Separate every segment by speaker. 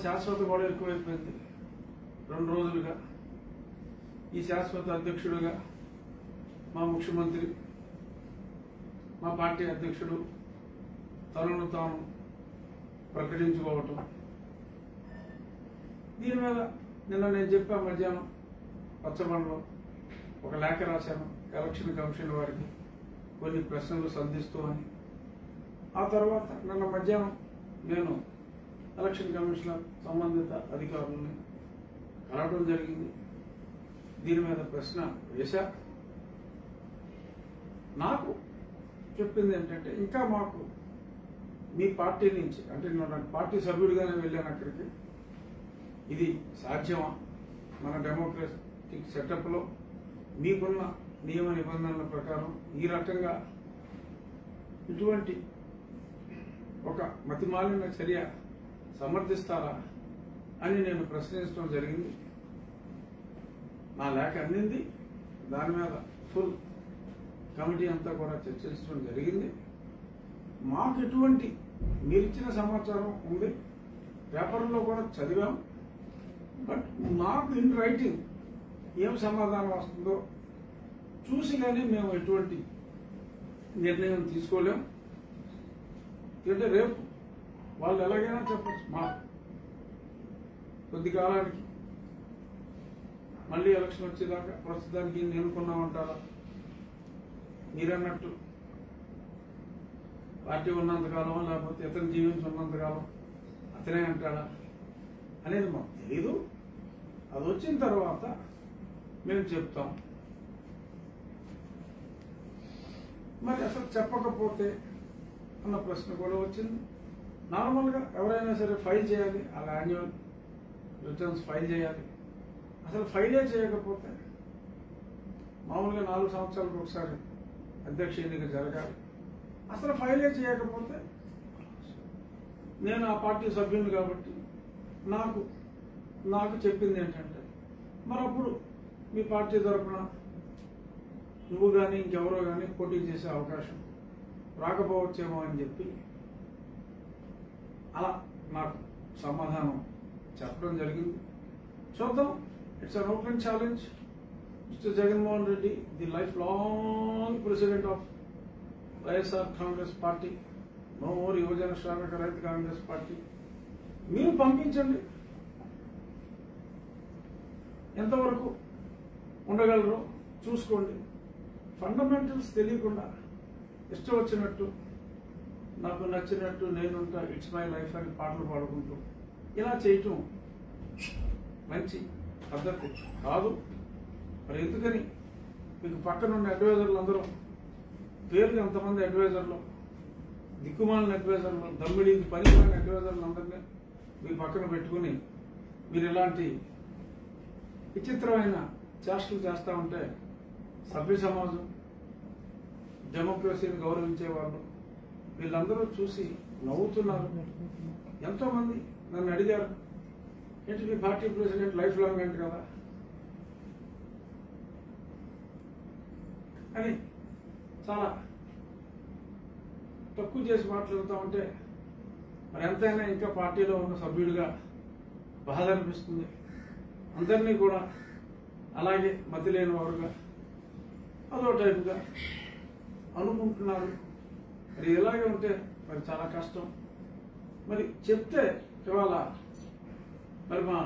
Speaker 1: శాశ్వత గొడవ ఎక్కువైపోయింది రెండు రోజులుగా ఈ శాశ్వత అధ్యక్షుడుగా మా ముఖ్యమంత్రి మా పార్టీ అధ్యక్షుడు తనను తాను ప్రకటించుకోవటం దీని మీద నిన్న నేను చెప్పా మధ్యాహ్నం పచ్చబండలో ఒక లేఖ రాశాను ఎలక్షన్ కమిషన్ వారికి కొన్ని ప్రశ్నలు సంధిస్తూ అని ఆ తర్వాత నిన్న మధ్యాహ్నం నేను ఎలక్షన్ కమిషనర్ సంబంధిత అధికారులని కలవడం జరిగింది దీని మీద ప్రశ్న వేశా నాకు చెప్పింది ఏంటంటే ఇంకా మాకు మీ పార్టీ నుంచి అంటే నేను నాకు పార్టీ సభ్యుడిగానే వెళ్ళాను అక్కడికి ఇది సాధ్యమా మన డెమోక్రటిక్ సెటప్లో మీకున్న నియమ నిబంధనల ప్రకారం ఈ రకంగా ఇటువంటి ఒక మతిమాలిన చర్య సమర్థిస్తారా అని నేను ప్రశ్నించడం జరిగింది నా లేఖ అందింది దాని మీద ఫుల్ కమిటీ అంతా కూడా చర్చించడం జరిగింది మాకు ఎటువంటి మీరిచ్చిన సమాచారం ఉంది పేపర్లో కూడా చదివాం బట్ మాకు ఇన్ రైటింగ్ ఏం సమాధానం వస్తుందో చూసి కానీ మేము ఎటువంటి నిర్ణయం తీసుకోలేం ఎందుకంటే రేపు వాళ్ళు ఎలాగైనా చెప్పచ్చు మా కొద్ది కాలానికి మళ్ళీ ఎలక్షన్ వచ్చేదాకా ప్రస్తుతానికి నేనుకున్నామంటారా మీరన్నట్టు పార్టీ ఉన్నంతకాలం లేకపోతే ఇతను జీవించి ఉన్నంతకాలం అతనే అంటాడా అనేది మాకు తెలీదు అది వచ్చిన తర్వాత మేము చెప్తాం మరి అసలు చెప్పకపోతే అన్న ప్రశ్న కూడా వచ్చింది నార్మల్గా ఎవరైనా సరే ఫైల్ చేయాలి అలా యాన్యువల్ రిటర్న్స్ ఫైల్ చేయాలి అసలు ఫైలే చేయకపోతే మామూలుగా నాలుగు సంవత్సరాలకు ఒకసారి అధ్యక్ష ఎన్నిక జరగాలి అసలు ఫైలే చేయకపోతే నేను ఆ పార్టీ సభ్యుని కాబట్టి నాకు నాకు చెప్పింది ఏంటంటే మరి అప్పుడు మీ పార్టీ తరఫున నువ్వు కానీ ఇంకెవరో కానీ పోటీ చేసే అవకాశం రాకపోవచ్చేమో అని చెప్పి అలా నాకు సమాధానం చెప్పడం జరిగింది చూద్దాం it's an open challenge mister Jaganmohan Reddy the life long president of YSR Congress party no more యువజన శ్రామిక రైతు కాంగ్రెస్ పార్టీ మీరు పంపించండి ఎంతవరకు ఉండగలరో చూసుకోండి ఫండమెంటల్స్ తెలియకుండా ఇష్టం వచ్చినట్టు నాకు నచ్చినట్టు నేనుంటా ఇట్స్ మై లైఫ్ అని పాటలు పాడుకుంటూ ఇలా చేయటం మంచి పద్ధతి కాదు మరి ఎందుకని మీకు పక్కన ఉన్న అడ్వైజర్లు అందరూ పేరుకి ఎంతమంది అడ్వైజర్లు దిక్కుమాలిన అడ్వైజర్లు దమ్మిడికి పనికిరాని అడ్వైజర్లు అందరినీ మీ పక్కన పెట్టుకుని మీరు ఇలాంటి విచిత్రమైన చేష్టలు చేస్తూ ఉంటే సభ్య సమాజం డెమోక్రసీని గౌరవించే వాళ్ళు వీళ్ళందరూ చూసి నవ్వుతున్నారు ఎంతో మంది నన్ను అడిగారు ఏంటి మీ పార్టీ ప్రెసిడెంట్ లైఫ్ లాంగ్ అంటే కదా అని చాలా తక్కువ చేసి మాట్లాడుతూ ఉంటే మరి ఎంతైనా ఇంకా పార్టీలో ఉన్న సభ్యుడిగా బాధ అనిపిస్తుంది అందరినీ కూడా అలాగే మతి లేని వారుగా అదో టైపుగా అనుకుంటున్నారు మరి ఇలాగే ఉంటే మరి చాలా కష్టం మరి చెప్తే ఇవాళ మరి మా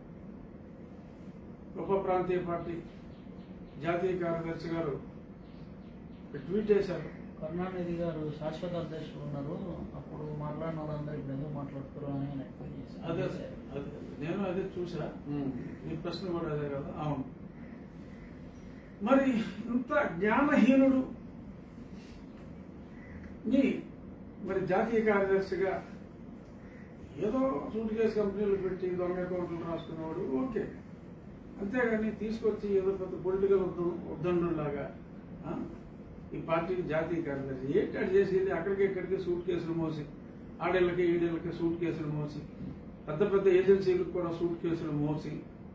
Speaker 1: ఉప ప్రాంతీయ పార్టీ జాతీయ కార్యదర్శి గారు ట్వీట్ చేశారు
Speaker 2: కరుణానిధి గారు శాశ్వత అధ్యక్షులు ఉన్నారు అప్పుడు మాట్లాడిన వాళ్ళందరూ ఇప్పుడు ఎందుకు మాట్లాడుతారు అని ఆయన ఎక్స్ప్లెయిన్ చేశారు.
Speaker 1: అదే అదే నేను అదే చూసా ఈ ప్రశ్న కూడా అదే కదా అవును మరి ఇంత జ్ఞానహీనుడు నీ మరి జాతీయ కార్యదర్శిగా ఏదో సూట్ కేసు కంపెనీలు పెట్టి దొంగ అకౌంట్లు రాసుకునేవాడు ఓకే అంతేగాని తీసుకొచ్చి ఏదో పెద్ద పొలిటికల్ ఉద్దండులాగా ఈ పార్టీకి జాతీయ కార్యదర్శి ఏంటి అది చేసేది అక్కడికి ఇక్కడికి సూట్ కేసులు మోసి ఆడేళ్ళకి ఈడేళ్ళకి సూట్ కేసులు మోసి పెద్ద పెద్ద ఏజెన్సీలకు కూడా సూట్ కేసులు మోసి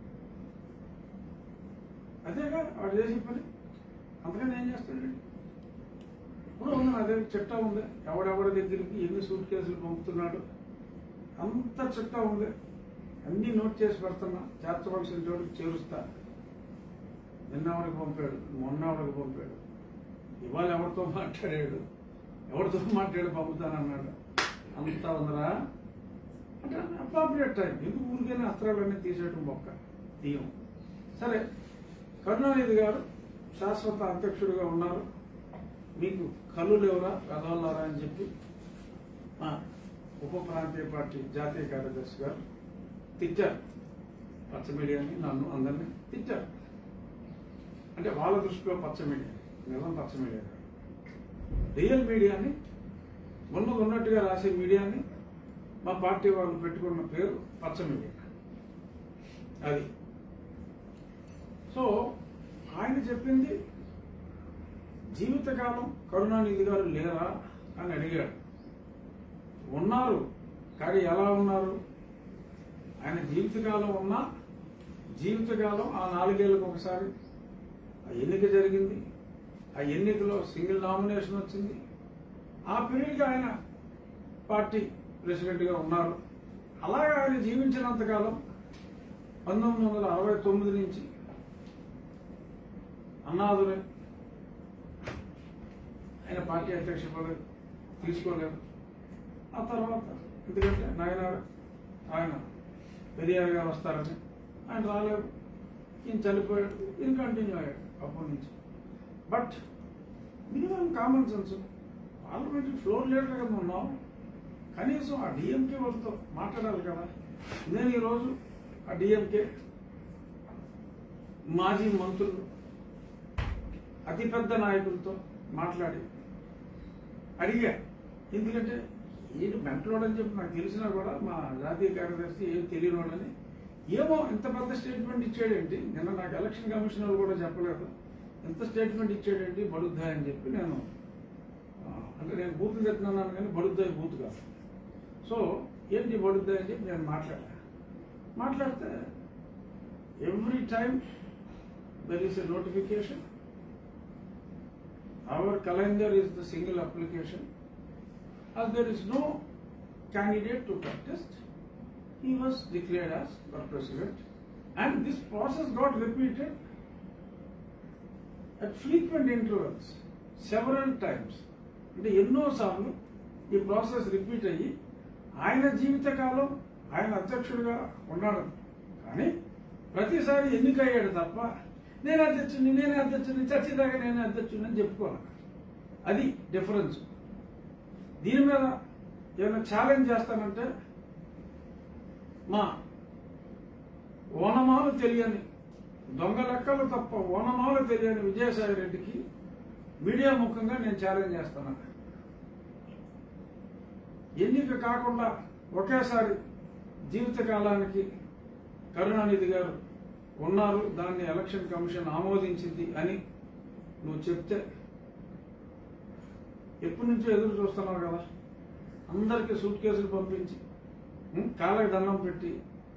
Speaker 1: అదేగా వాడు చేసే పని అంతకని ఏం చేస్తాడు ఇప్పుడు ఉంది అదే చిట్టా ఉంది ఎవడెవడి దగ్గరికి ఎన్ని సూట్ కేసులు పంపుతున్నాడు అంత చిట్టా ఉంది అన్ని నోట్ చేసి పెడుతున్నా చేర్చవలసిన చోటుకి చేరుస్తా నిన్న ఆవిడకి పంపాడు మొన్న ఆవిడకి పంపాడు ఇవాళ ఎవరితో మాట్లాడాడు ఎవరితో మాట్లాడి పంపుతానన్నాడు అంతా ఉందరా అంటే అప్రాప్రియేట్ టైం ఎందుకు ఊరికైనా అస్త్రాలన్నీ తీసేయటం మొక్క తీయం సరే కరుణానిధి గారు శాశ్వత అధ్యక్షుడిగా ఉన్నారు మీకు కళ్ళు లేవురా కదవలారా అని చెప్పి మా ఉప ప్రాంతీయ పార్టీ జాతీయ కార్యదర్శి గారు తిట్టారు పచ్చ మీడియాని నన్ను అందరినీ తిట్టారు అంటే వాళ్ళ దృష్టిలో పచ్చ మీడియా నిజం పచ్చ మీడియా కాదు. రియల్ మీడియాని ఉన్నది ఉన్నట్టుగా రాసే మీడియాని మా పార్టీ వాళ్ళు పెట్టుకున్న పేరు పచ్చ మీడియా అది సో ఆయన చెప్పింది జీవితకాలం కరుణానిధి గారు లేరా అని అడిగాడు ఉన్నారు కానీ ఎలా ఉన్నారు ఆయన జీవితకాలం ఉన్నా జీవితకాలం ఆ నాలుగేళ్ళకు ఒకసారి ఆ ఎన్నిక జరిగింది ఆ ఎన్నికలో సింగిల్ నామినేషన్ వచ్చింది ఆ పీరియడ్కి ఆయన పార్టీ ప్రెసిడెంట్గా ఉన్నారు అలాగే ఆయన జీవించినంతకాలం పంతొమ్మిది వందల అరవై తొమ్మిది నుంచి అన్నాదులే ఆయన పార్టీ అధ్యక్ష పదవి తీసుకోలేదు ఆ తర్వాత ఎందుకంటే నాయన ఆయన పెరియారుగా వస్తారని ఆయన రాలేదు ఈయన చనిపోయాడు ఈయన కంటిన్యూ అయ్యాడు అప్పటి నుంచి but minimum common sense parliament floor leader కదా ఉన్నాం కనీసం ఆ డిఎంకే వాళ్ళతో మాట్లాడాలి కదా నేను ఈరోజు ఆ డిఎంకే మాజీ మంత్రులు అతిపెద్ద నాయకులతో మాట్లాడి అడిగా ఎందుకంటే ఏంటి మెంటలోడని చెప్పి నాకు తెలిసినా కూడా మా జాతీయ కార్యదర్శి ఏం తెలియని వాళ్ళని ఏమో ఇంత పెద్ద స్టేట్మెంట్ ఇచ్చాడేంటి నిన్న నాకు ఎలక్షన్ కమిషన్ వాళ్ళు కూడా చెప్పలేదు ఎంత స్టేట్మెంట్ ఇచ్చాడేంటి బడుద్దాయ్ అని చెప్పి నేను ఆ, అంటే నేను బూతులు చెప్తున్నాను కానీ బడుద్దాయ్ బూత్ కాదు సో ఏంటి బడుద్దాయ్ అని చెప్పి నేను మాట్లాడా మాట్లాడితే every time there is a notification Our calendar is the single application. As there is no candidate to contest, he was declared as the president. And this process got repeated at frequent intervals, several times. అంటే ఎన్నోసార్లు ఈ process repeat అయ్యి ఆయన జీవితకాలం ఆయన అధ్యక్షుడిగా ఉన్నాడు కానీ ప్రతిసారి ఎన్నికయ్యాడు తప్ప నేను అధ్యక్షుడిని నేనే అధ్యక్షుడిని చచ్చేదాకా నేనే అధ్యక్షుడిని అని చెప్పుకోవాలి అది డిఫరెన్స్ దీని మీద ఏమైనా ఛాలెంజ్ చేస్తానంటే మా ఓనమాలు తెలియని దొంగ లెక్కలు తప్ప ఓనమాలు తెలియని విజయసాయి రెడ్డికి మీడియా ముఖంగా నేను ఛాలెంజ్ చేస్తున్నాను ఎన్నిక కాకుండా ఒకేసారి జీవితకాలానికి కరుణానిధి గారు ఉన్నారు దాన్ని ఎలక్షన్ కమిషన్ ఆమోదించింది అని నువ్వు చెప్తే ఎప్పటి నుంచో ఎదురు చూస్తున్నావు కదా అందరికీ సూట్ కేసులు పంపించి ఉం, కాళ్ళకి దండం పెట్టి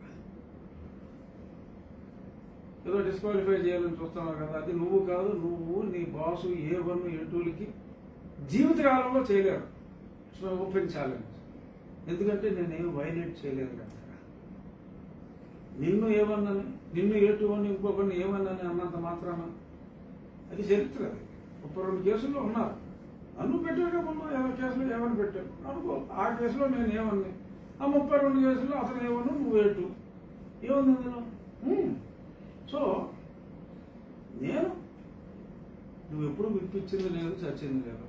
Speaker 1: ఏదో డిస్క్వాలిఫై చేయాలని చూస్తున్నావు కదా అది నువ్వు కాదు నువ్వు నీ బాసు ఏ వన్ ఏ టూలకి జీవితకాలంలో చేయలేరు సో ఓపెన్ ఛాలెంజ్ ఎందుకంటే నేనేం వైలేట్ చేయలేదు కదా నిన్ను ఏమన్నాను నిన్ను ఏటు అని ఇంకొకరిని ఏమన్నాను అన్నంత మాత్రాన అది చరిత్ర అది ముప్పై రెండు కేసుల్లో ఉన్నారు నన్ను పెట్టాక మొన్న యాభై కేసులు ఏమని పెట్టాను అనుకో ఆ కేసులో నేను ఏమన్నా ఆ ముప్పై రెండు కేసుల్లో అతను ఏమను నువ్వు ఏటు ఏముంది అందులో ఉమ్. సో నేను నువ్వు ఎప్పుడు వినిపించింది లేదు చచ్చింది లేదు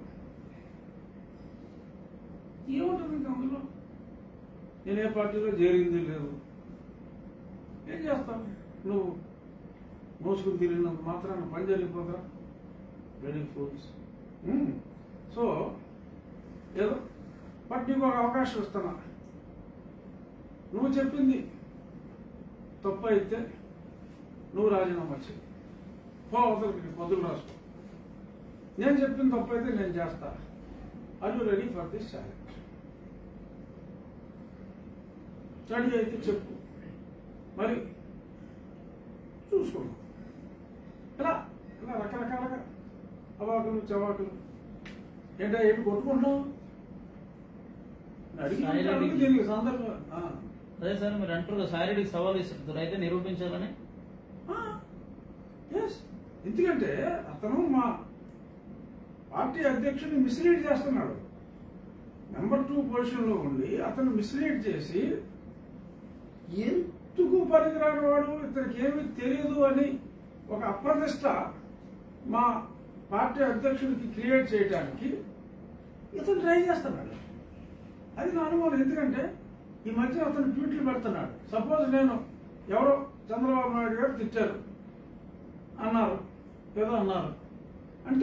Speaker 1: ఏముంటుంది ఇంక అందులో నేను ఏ పార్టీలో చేరింది లేదు ఏం చేస్తావు నువ్వు మోసుకుని తిరిగినంత మాత్రాన పని జరిగిపోతారా వెరీ ఫూల్స్ సో ఏదో బట్ నీకు ఒక అవకాశం ఇస్తున్నా నువ్వు చెప్పింది తప్పు అయితే నువ్వు రాజీనామా చేయి పో అవతలకి పొద్దులు రాసుకో నేను చెప్పింది తప్పు అయితే నేను చేస్తా are you ready for this challenge ready అయితే చెప్పు మరి చూసుకున్నాం ఇలా ఇలా రకరకాలుగా అవాకులు చవాకులు ఏంటో ఏంటి కొట్టుకుంటున్నావు అడిగి
Speaker 2: సాయిరెడ్డికి-
Speaker 1: దీనికి సందర్భం ఆ,
Speaker 2: అదే సార్ మీరు అంటారు శారీరక సవాల్ ఇస్తారు అయితే నిరూపించాలని
Speaker 1: ఎస్ ఎందుకంటే అతను మా పార్టీ అధ్యక్షుడిని మిస్లీడ్ చేస్తున్నాడు నెంబర్ టూ పొజిషన్లో ఉండి అతను మిస్లీడ్ చేసి ఎందుకు పనికిరాని వాడు ఇతనికి ఏమీ తెలియదు అని ఒక అప్రతిష్ట మా పార్టీ అధ్యక్షుడికి క్రియేట్ చేయడానికి ఇతను ట్రై చేస్తున్నాడు అది నా అనుమానం ఎందుకంటే ఈ మధ్య అతను ట్వీట్లు పెడుతున్నాడు సపోజ్ నేను ఎవరో చంద్రబాబు నాయుడు గారు తిట్టారు అన్నారు ఏదో అన్నారు అంటే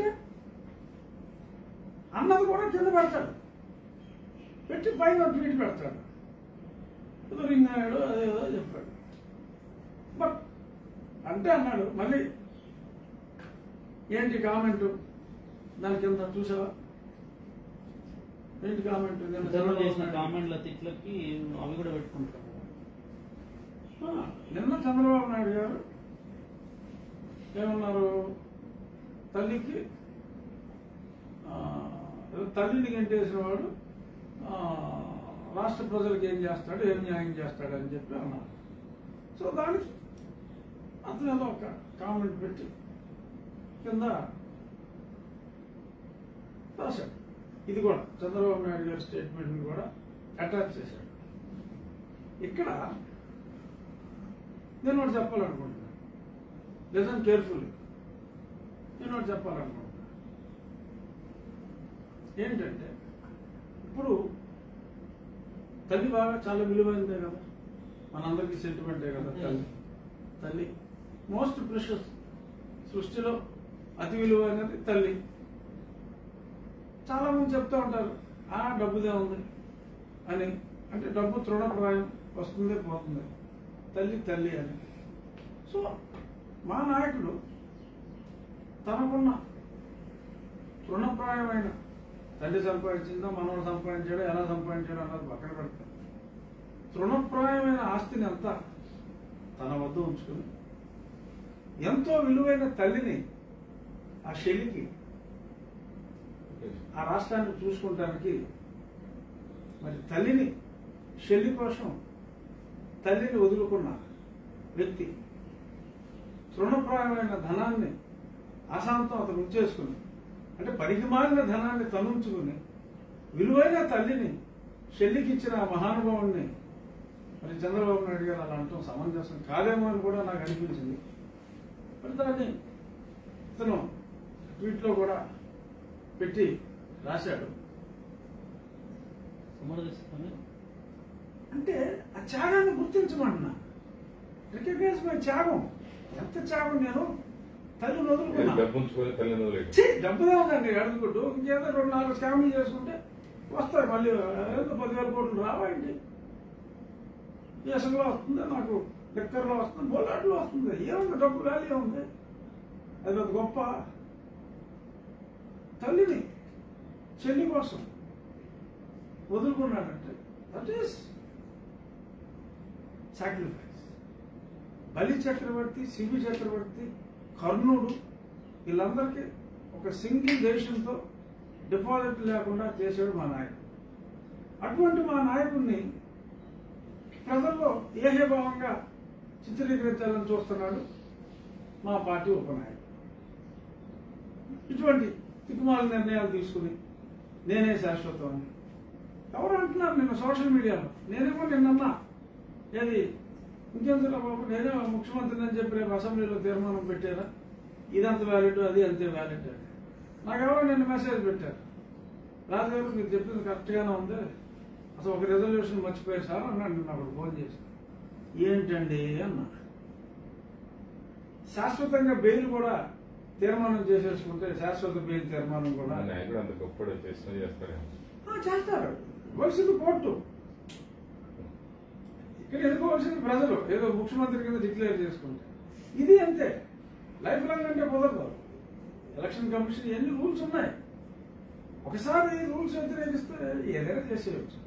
Speaker 1: అన్నది కూడా కింద పెడతాడు పెట్టి పైన ఒక ట్వీట్ పెడతాడు ఏదో రింగ్ అయ్యాడు అదేదో చెప్పాడు బట్ అంటే అన్నాడు మళ్ళీ ఏంటి కామెంట్ దాని కింద చూసావా ఏంటి కామెంట్ నిన్న
Speaker 2: ఇతరులు చేసిన
Speaker 1: చంద్రబాబు నాయుడు-
Speaker 2: కామెంట్ల తిట్లకి అవి కూడా పెట్టుకుంటారు
Speaker 1: ఆ, నిన్న చంద్రబాబు నాయుడు గారు ఏమన్నారు తల్లికి ఆ, ఏదో తల్లిని గంటేసిన వాడు ఆ, రాష్ట్ర ప్రజలకు ఏం చేస్తాడు ఏం న్యాయం చేస్తాడు అని చెప్పి అన్నారు సో దానికి అతను ఏదో ఒక కామెంట్ పెట్టి కింద రాశాడు ఇది కూడా చంద్రబాబు నాయుడు గారి స్టేట్మెంట్ని కూడా అటాచ్ చేశాడు ఇక్కడ నేను ఒకటి చెప్పాలనుకుంటున్నాను లిసన్ కేర్ఫుల్లీ నేను ఒకటి చెప్పాలనుకుంటున్నాను ఏంటంటే ఇప్పుడు తల్లి బాగా చాలా విలువైనదే కదా మనందరికీ సెంటిమెంటే కదా తల్లి తల్లి మోస్ట్ ప్రెషస్ సృష్టిలో అతి విలువైనది తల్లి చాలా మంది చెప్తూ ఉంటారు ఆ డబ్బుదే ఉంది అని అంటే డబ్బు తృణప్రాయం వస్తుంది పోతుంది తల్లి తల్లి అని సో మా నాయకుడు తనకున్న తృణప్రాయమైన తల్లి సంపాదించిందో మనవడు సంపాదించాడో ఎలా సంపాదించాడో అన్నది పక్కన పెడతాం తృణప్రాయమైన ఆస్తిని అంతా తన వద్ద ఉంచుకుని ఎంతో విలువైన తల్లిని ఆ శైలికి ఆ రాష్ట్రాన్ని చూసుకుంటానికి మరి తల్లిని శల్లి కోసం తల్లిని వదులుకున్న వ్యక్తి తృణప్రాయమైన ధనాన్ని అశాంతం అతను ఉంచేసుకుని అంటే పనికిమాలిన ధనాన్ని తనుంచుకుని విలువైన తల్లిని శల్లికి ఇచ్చిన ఆ మహానుభావుణ్ణి మరి చంద్రబాబు నాయుడు గారు అలా అంటాం సమంజసం కాదేమో అని కూడా నాకు అనిపించింది మరి దాన్ని ఇతను ట్వీట్లో కూడా పెట్టి రాశాడు
Speaker 2: సమర్థిస్తాను
Speaker 1: అంటే ఆ త్యాగాన్ని గుర్తించమంటున్నా రికగ్నైజ్ మై త్యాగం ఎంత త్యాగం నేను తల్లిని వదులుకున్నా
Speaker 3: డబ్బుంచుకొని తల్లిని వదిలేయడం.
Speaker 1: ఛీ, డబ్బుదే ఉందండి అడుగుకుంటూ ఇంకేదో రెండు నాలుగు స్కామ్లు చేసుకుంటే వస్తాయి మళ్ళీ ఏదో పదివేల కోట్లు రావాయండి దేశంలో వస్తుంది నాకు లెక్కర్లో వస్తుంది బొల్లాట్లో వస్తుంది ఏముంది డబ్బు వాల్యూ ఉంది అది పెద్ద గొప్ప తల్లిని చెల్లి కోసం వదులుకున్నాడంటే దట్ ఈస్ సాక్రిఫైస్ బలి చక్రవర్తి శివి చక్రవర్తి కర్ణుడు వీళ్ళందరికీ ఒక సింగిల్ దేశంతో డిపాజిట్ లేకుండా చేసాడు మా నాయకుడు అటువంటి మా నాయకుడిని ప్రజల్లో ఏహేభావంగా చిత్రీకరించాలని చూస్తున్నాడు మా పార్టీ ఉపనాయకుడు ఇటువంటి తిక్కుమాల నిర్ణయాలు తీసుకుని నేనే శాశ్వతం అని ఎవరు అంటున్నారు నిన్న సోషల్ మీడియాలో నేనేమో నిన్నన్నా ఏది ఇంకెందుకు బాబు నేనే ముఖ్యమంత్రిని అని చెప్పి రేపు అసెంబ్లీలో తీర్మానం పెట్టారా ఇదంత వ్యాలిడ్ అది అంతే వ్యాలిడ్ అని నాకు ఎవరో నిన్న మెసేజ్ పెట్టారు రాజుగారు మీరు చెప్పింది కరెక్ట్గానే ఉంది అసలు ఒక రెజల్యూషన్ మర్చిపోయారు సార్ అన్నాడు నిన్న అప్పుడు ఫోన్ చేసి ఏంటండి అన్నా శాశ్వతంగా బెయిల్ కూడా తీర్మానం చేసేసుకుంటే శాశ్వత బెయిల్ తీర్మానం కూడా
Speaker 3: మా నాయకుడు అంత గొప్పడు చేసిన చేస్తారేమో
Speaker 1: ఆ, చేస్తారు ఇవ్వాల్సింది కోర్టు ఇక్కడ ఎన్నుకోవాల్సింది ప్రజలు ఏదో ముఖ్యమంత్రి కింద డిక్లేర్ చేసుకుంటే ఇది అంతే లైఫ్ లాంగ్ అంటే కుదరదు ఎలక్షన్ కమిషన్ ఎన్ని రూల్స్ ఉన్నాయి ఒకసారి రూల్స్ వ్యతిరేకిస్తే ఏదైనా చేసేయచ్చు